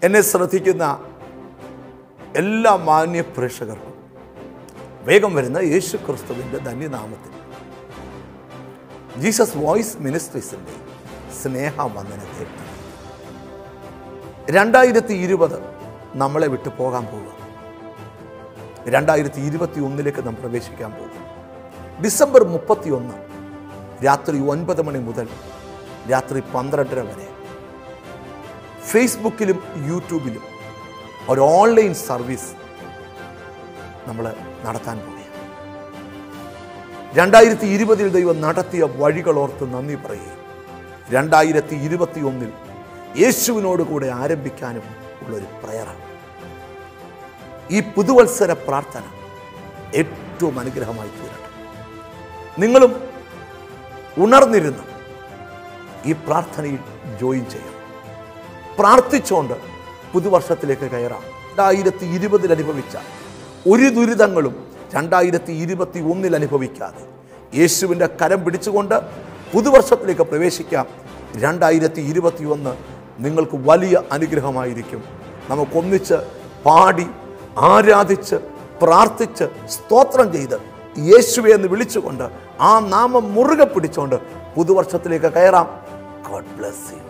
എന്നെ ശ്രദ്ധിക്കുന്ന എല്ലാ മാന്യ പ്രേക്ഷകർക്കും വേഗം വരുന്ന യേശു ക്രിസ്തുവിൻ്റെ ധന്യനാമത്തിൽ ജീസസ് വോയിസ് മിനിസ്ട്രീസിൻ്റെ സ്നേഹവന്ദനത്തെ രണ്ടായിരത്തി ഇരുപത് നമ്മളെ വിട്ടു പോകാൻ പോകുക രണ്ടായിരത്തി ഇരുപത്തി ഒന്നിലേക്ക് നാം പ്രവേശിക്കാൻ പോകും ഡിസംബർ മുപ്പത്തി ഒന്ന് രാത്രി ഒൻപത് മണി മുതൽ രാത്രി പന്ത്രണ്ടര വരെ ഫേസ്ബുക്കിലും യൂട്യൂബിലും ഒരു ഓൺലൈൻ സർവീസ് നമ്മൾ നടത്താൻ പോവുകയാണ് രണ്ടായിരത്തി ഇരുപതിൽ ദൈവം നടത്തിയ വഴികളോർത്ത് നന്ദി പറയുകയും രണ്ടായിരത്തി ഇരുപത്തി ഒന്നിൽ യേശുവിനോട് കൂടെ ആരംഭിക്കാനും ഉള്ളൊരു പ്രയറാണ് ഈ പുതുവത്സര പ്രാർത്ഥന ഏറ്റവും അനുഗ്രഹമായി തീരട്ടെ നിങ്ങളും ഉണർന്നിരുന്ന് ഈ പ്രാർത്ഥനയിൽ ജോയിൻ ചെയ്യണം പ്രാർത്ഥിച്ചുകൊണ്ട് പുതുവർഷത്തിലേക്ക് കയറാം രണ്ടായിരത്തി ഇരുപതിൽ അനുഭവിച്ച ഒരു ദുരിതങ്ങളും രണ്ടായിരത്തി ഇരുപത്തി ഒന്നിൽ അനുഭവിക്കാതെ യേശുവിൻ്റെ കരം പിടിച്ചുകൊണ്ട് പുതുവർഷത്തിലേക്ക് പ്രവേശിക്കാം രണ്ടായിരത്തി ഇരുപത്തി ഒന്ന് നിങ്ങൾക്ക് വലിയ അനുഗ്രഹമായിരിക്കും നമുക്കൊന്നിച്ച് പാടി ആരാധിച്ച് പ്രാർത്ഥിച്ച് സ്തോത്രം ചെയ്ത് യേശുവെ എന്ന് വിളിച്ചുകൊണ്ട് ആ നാമം മുറുകെ പിടിച്ചുകൊണ്ട് പുതുവർഷത്തിലേക്ക് കയറാം ഗോഡ് ബ്ലസ് യു